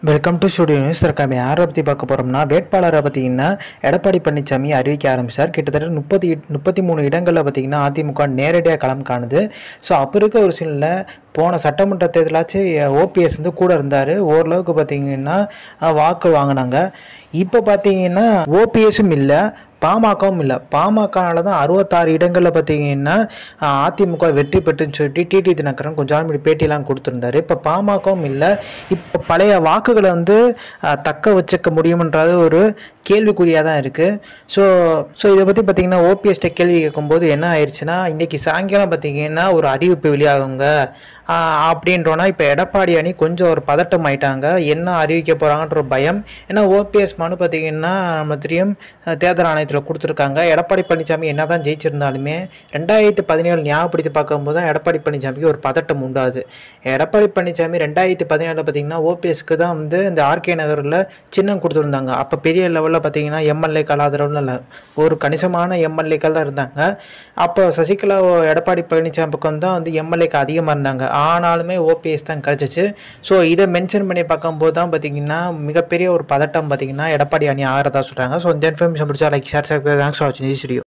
welcome to studio news இருக்காம யாரை பற்றி பார்க்க போகிறோம்னா வேட்பாளரை பார்த்தீங்கன்னா எடப்பாடி பழனிசாமி அறிவிக்க ஆரம்பிச்சார் கிட்டத்தட்ட முப்பத்தி முப்பத்தி மூணு இடங்களில் பார்த்தீங்கன்னா அதிமுக நேரடியாக களம் காணுது ஸோ அப்போ இருக்க ஒரு சூழ்நிலை போன சட்டமன்ற தேர்தலாச்சும் ஓபிஎஸ் வந்து கூட இருந்தார் ஓரளவுக்கு பார்த்தீங்கன்னா அஹ், வாக்கு வாங்கினாங்க இப்போ பார்த்தீங்கன்னா ஓபிஎஸும் இல்லை பாமகவும் இல்லை பாமகனால தான் அறுபத்தாறு இடங்களில் பார்த்தீங்கன்னா அஹ், அதிமுக வெற்றி பெற்றுன்னு சொல்லிட்டு டிடி தினகரன் கொஞ்ச நாள் முன்னாடி பேட்டிலாம் கொடுத்துருந்தாரு இப்போ பாமகவும் இல்லை இப்போ பழைய வாக்குகளை வந்து அஹ், தக்க வச்சுக்க முடியுமன்றது ஒரு கேள்விக்குறியாக தான் இருக்குது ஸோ ஸோ இதை பற்றி பார்த்தீங்கன்னா ஓபிஎஸ்ட கேள்வி கேட்கும்போது என்ன ஆயிடுச்சுன்னா இன்றைக்கி சாயங்காலம் பார்த்தீங்கன்னா ஒரு அறிவிப்பு வெளியாகுங்க ஆஹ் அப்படின்றோன்னா இப்போ எடப்பாடி அணி கொஞ்சம் ஒரு பதட்டம் ஆயிட்டாங்க என்ன அறிவிக்க போகிறாங்கன்ற ஒரு பயம் ஏன்னா ஓபிஎஸ் மனு பார்த்தீங்கன்னா நம்ம தெரியும் அஹ் தேர்தல் ஆணையத்தில் கொடுத்துருக்காங்க எடப்பாடி பழனிசாமி என்ன தான் ஜெயிச்சிருந்தாலுமே ரெண்டாயிரத்தி பதினேழு ஞாபகப்படுத்தி பார்க்கும்போது தான் எடப்பாடி பழனிசாமிக்கு ஒரு பதட்டம் உண்டாது எடப்பாடி பழனிசாமி ரெண்டாயிரத்தி பதினேழில் பார்த்தீங்கன்னா ஓபிஎஸ்க்கு தான் வந்து இந்த ஆர்கே நகரில் சின்னம் கொடுத்துருந்தாங்க அப்போ பெரிய லெவலில் பார்த்தீங்கன்னா எம்எல்ஏக்கள் ஆதரவுல இல்லை ஒரு கணிசமான எம்எல்ஏக்கள் தான் இருந்தாங்க அப்போ சசிகலா எடப்பாடி பழனிசாமி பக்கம் தான் வந்து எம்எல்ஏக்கு அதிகமாக இருந்தாங்க ஆனாலுமே ஓபிஎஸ் தான் கிடச்சிச்சு ஸோ இதை மென்ஷன் பண்ணி பார்க்கும்போது தான் பார்த்தீங்கன்னா மிகப்பெரிய ஒரு பதட்டம் பார்த்தீங்கன்னா எடப்பாடி அணி ஆகிறதா சொல்கிறாங்க ஸோ இந்த இன்ஃபர்மேஷன் பிடிச்சா லைக் ஷேர் தேங்க்ஸ் ஃபார் வாட்சிங் ஸ்டுடியோ